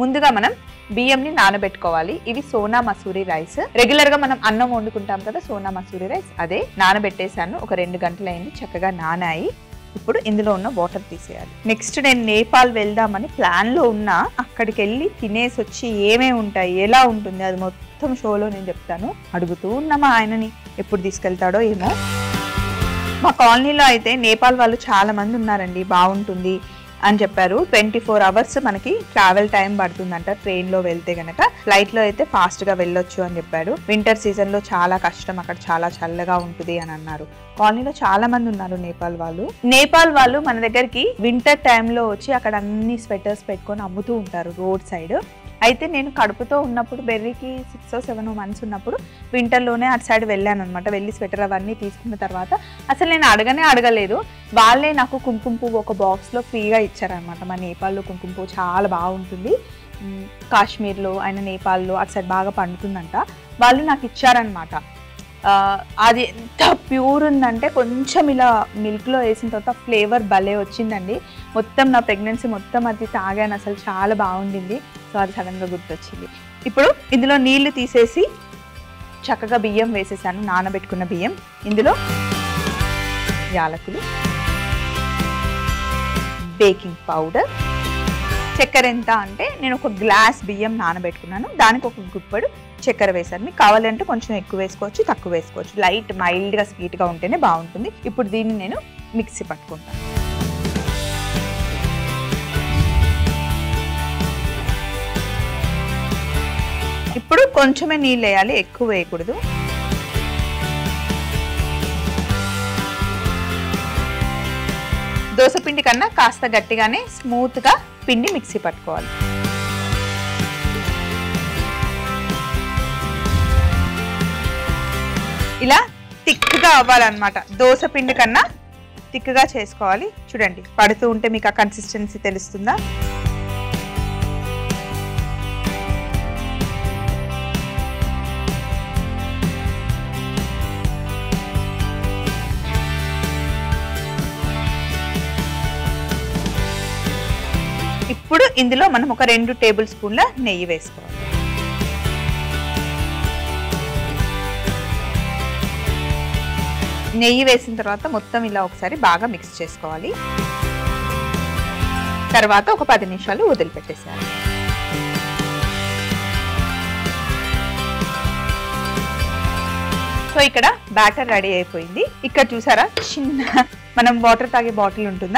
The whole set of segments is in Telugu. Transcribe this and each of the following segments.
ముందుగా మనం బియ్యంని నానబెట్టుకోవాలి ఇవి సోనా మసూరి రైస్ రెగ్యులర్ గా మనం అన్నం వండుకుంటాం కదా సోనా మసూరి రైస్ అదే నానబెట్టేశాను ఒక రెండు గంటలు అయింది చక్కగా నానాయి ఇప్పుడు ఇందులో ఉన్న వాటర్ తీసేయాలి నెక్స్ట్ నేను నేపాల్ వెళ్దామని ప్లాన్ లో ఉన్నా అక్కడికి వెళ్ళి తినేసి వచ్చి ఏమేమి ఉంటాయి ఎలా ఉంటుంది అది మొత్తం షోలో నేను చెప్తాను అడుగుతూ ఉన్నా మా ఆయనని ఎప్పుడు తీసుకెళ్తాడో ఏమో మా కాలనీలో అయితే నేపాల్ వాళ్ళు చాలా మంది ఉన్నారండి బాగుంటుంది అని చెప్పారు ట్వంటీ ఫోర్ అవర్స్ మనకి ట్రావెల్ టైం పడుతుందంట ట్రైన్ లో వెళ్తే గనక ఫ్లైట్ లో అయితే ఫాస్ట్ గా వెళ్ళొచ్చు అని చెప్పారు వింటర్ సీజన్ లో చాలా కష్టం అక్కడ చాలా చల్లగా ఉంటుంది అని అన్నారు కాలనీలో చాలా మంది ఉన్నారు నేపాల్ వాళ్ళు నేపాల్ వాళ్ళు మన దగ్గరికి వింటర్ టైంలో వచ్చి అక్కడ అన్ని స్వెటర్స్ పెట్టుకొని అమ్ముతూ ఉంటారు రోడ్ సైడ్ అయితే నేను కడుపుతో ఉన్నప్పుడు బెర్రీకి సిక్స్ సెవెన్ మంత్స్ ఉన్నప్పుడు వింటర్లోనే అటు సైడ్ వెళ్ళాను అనమాట వెళ్ళి స్వెటర్ అవన్నీ తీసుకున్న తర్వాత అసలు నేను అడగనే అడగలేదు వాళ్ళే నాకు కుంకుమ పువ్వు ఒక బాక్స్లో ఫ్రీగా ఇచ్చారనమాట మా నేపాల్లో కుంకుమ పువ్వు చాలా బాగుంటుంది ఉమ్, కాశ్మీర్లో అయిన నేపాల్లో అటు సైడ్ బాగా పండుతుందంట వాళ్ళు నాకు ఇచ్చారనమాట ఆ, అది ఎంత ప్యూర్ ఉందంటే కొంచెం ఇలా మిల్క్లో వేసిన తర్వాత ఫ్లేవర్ భలే వచ్చిందండి మొత్తం నా ప్రెగ్నెన్సీ మొత్తం అది తాగాను అసలు చాలా బాగుండింది సో అది సడన్గా గుర్తొచ్చింది ఇప్పుడు ఇందులో నీళ్లు తీసేసి చక్కగా బియ్యం వేసేసాను నానబెట్టుకున్న బియ్యం ఇందులో యాలకులు బేకింగ్ పౌడర్ చక్కెర ఎంత అంటే నేను ఒక గ్లాస్ బియ్యం నానబెట్టుకున్నాను దానికి ఒక గుప్పడు చక్కెర వేశాను మీకు కావాలంటే కొంచెం ఎక్కువ వేసుకోవచ్చు తక్కువ వేసుకోవచ్చు లైట్ మైల్డ్గా స్వీట్గా ఉంటేనే బాగుంటుంది ఇప్పుడు దీన్ని నేను మిక్సీ పట్టుకుంటాను ఇప్పుడు కొంచెమే నీళ్ళు వేయాలి ఎక్కువ వేయకూడదు దోశ పిండి కన్నా కాస్త గట్టిగానే స్మూత్గా పిండి మిక్సీ పట్టుకోవాలి ఇలా థిక్గా అవ్వాలన్నమాట దోశ పిండి కన్నా థిక్గా చేసుకోవాలి చూడండి పడుతూ ఉంటే మీకు ఆ కన్సిస్టెన్సీ తెలుస్తుందా ఇప్పుడు ఇందులో మనం ఒక రెండు టేబుల్ స్పూన్ల నెయ్యి వేసుకోవాలి నెయ్యి వేసిన తర్వాత మొత్తం ఇలా ఒకసారి బాగా మిక్స్ చేసుకోవాలి తర్వాత ఒక పది నిమిషాలు వదిలిపెట్టేసేయాలి సో ఇక్కడ బ్యాటర్ రెడీ అయిపోయింది ఇక్కడ చూసారా చిన్న మనం వాటర్ తాగే బాటిల్ ఉంటుందా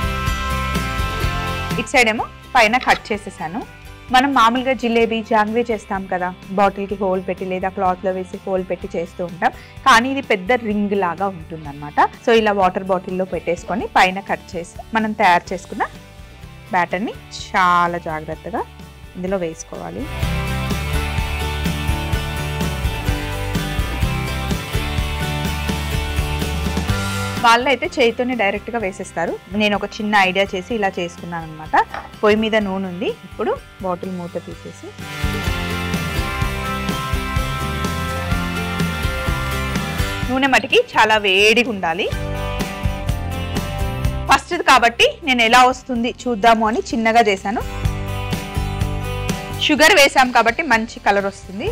ఇటు సైడ్ ఏమో పైన కట్ చేసేసాను మనం మామూలుగా జిలేబీ జాంగ్రీ చేస్తాం కదా బాటిల్కి హోల్ పెట్టి లేదా క్లాత్లో వేసి హోల్ పెట్టి చేస్తూ ఉంటాం కానీ ఇది పెద్ద రింగ్ లాగా ఉంటుందన్నమాట సో ఇలా వాటర్ బాటిల్లో పెట్టేసుకొని పైన కట్ చేసి మనం తయారు చేసుకున్న బ్యాటర్ని చాలా జాగ్రత్తగా ఇందులో వేసుకోవాలి వాళ్ళైతే చేతితోనే డైరెక్ట్గా వేసేస్తారు నేను ఒక చిన్న ఐడియా చేసి ఇలా చేసుకున్నాను అనమాట పొయ్యి మీద నూనె ఉంది ఇప్పుడు బాటిల్ మూత తీసేసి నూనె మటుకి చాలా వేడిగా ఉండాలి ఫస్ట్ కాబట్టి నేను ఎలా వస్తుంది చూద్దాము అని చిన్నగా చేశాను షుగర్ వేసాం కాబట్టి మంచి కలర్ వస్తుంది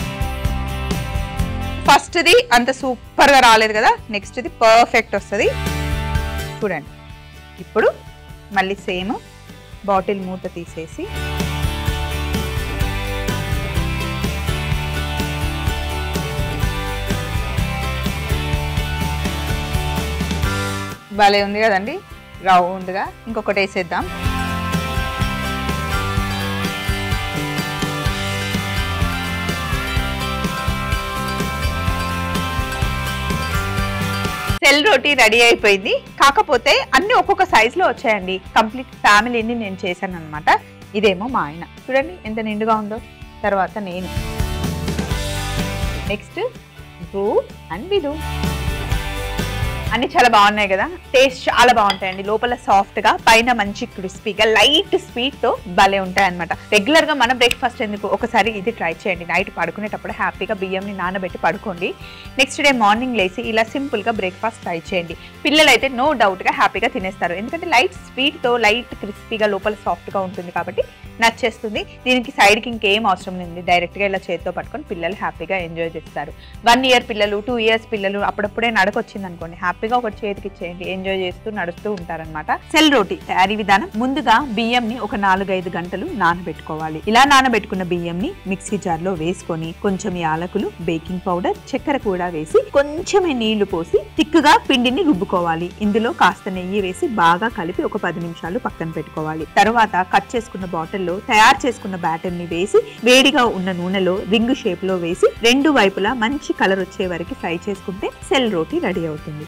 ఫస్ట్ది అంత సూపర్గా రాలేదు కదా నెక్స్ట్ది పర్ఫెక్ట్ వస్తుంది చూడండి ఇప్పుడు మళ్ళీ సేమ్ బాటిల్ మూత తీసేసి భలే ఉంది కదండి రౌండ్గా ఇంకొకటి వేసేద్దాం సెల్ రోటీ రెడీ అయిపోయింది కాకపోతే అన్ని ఒక్కొక్క సైజ్ లో వచ్చాయండి కంప్లీట్ ఫ్యామిలీని నేను చేశాను అనమాట ఇదేమో మా ఆయన చూడండి ఎంత నిండుగా ఉందో తర్వాత నేను నెక్స్ట్ బ్రూ అండ్ విదు అన్ని చాలా బాగున్నాయి కదా టేస్ట్ చాలా బాగుంటాయండి లోపల సాఫ్ట్ గా పైన మంచి క్రిస్పీగా లైట్ స్వీట్ తో భలే ఉంటాయి అనమాట రెగ్యులర్ గా మన బ్రేక్ఫాస్ట్ ఎందుకు ఒకసారి ఇది ట్రై చేయండి నైట్ పడుకునేటప్పుడు హ్యాపీగా బియ్యంని నానబెట్టి పడుకోండి నెక్స్ట్ డే మార్నింగ్ లేసి ఇలా సింపుల్ గా బ్రేక్ఫాస్ట్ ట్రై చేయండి పిల్లలు అయితే నో డౌట్ గా హ్యాపీగా తినేస్తారు ఎందుకంటే లైట్ స్వీట్ తో లైట్ క్రిస్పీగా లోపల సాఫ్ట్ గా ఉంటుంది కాబట్టి నచ్చేస్తుంది దీనికి side కి ఇంకేం అవసరం లేదు డైరెక్ట్ గా ఇలా చేతితో పట్టుకొని పిల్లలు హ్యాపీగా ఎంజాయ్ చేస్తారు వన్ ఇయర్ పిల్లలు టూ ఇయర్స్ పిల్లలు అప్పుడప్పుడే నడకొచ్చింది అనుకోండి హ్యాపీగా ఒకటి చేతికి ఇచ్చేయండి ఎంజాయ్ చేస్తూ నడుస్తూ ఉంటారన్నమాట సెల్ రోటీ తయారీ విధానం ముందుగా బియ్యం ని ఒక నాలుగైదు గంటలు నానబెట్టుకోవాలి ఇలా నానబెట్టుకున్న బియ్యం ని మిక్సీ జార్ లో వేసుకొని కొంచెం యాలకులు బేకింగ్ పౌడర్ చక్కెర కూడా వేసి కొంచెమే నీళ్లు పోసి తిక్కుగా పిండిని రుబ్బుకోవాలి ఇందులో కాస్త నెయ్యి వేసి బాగా కలిపి ఒక పది నిమిషాలు పక్కన పెట్టుకోవాలి తర్వాత కట్ చేసుకున్న బాటిల్లో తయారు చేసుకున్న బ్యాటర్ ని వేసి వేడిగా ఉన్న నూనెలో రింగ్ షేప్ లో వేసి రెండు వైపులా మంచి కలర్ వచ్చే వరకు ఫ్రై చేసుకుంటే సెల్ రోటీ రెడీ అవుతుంది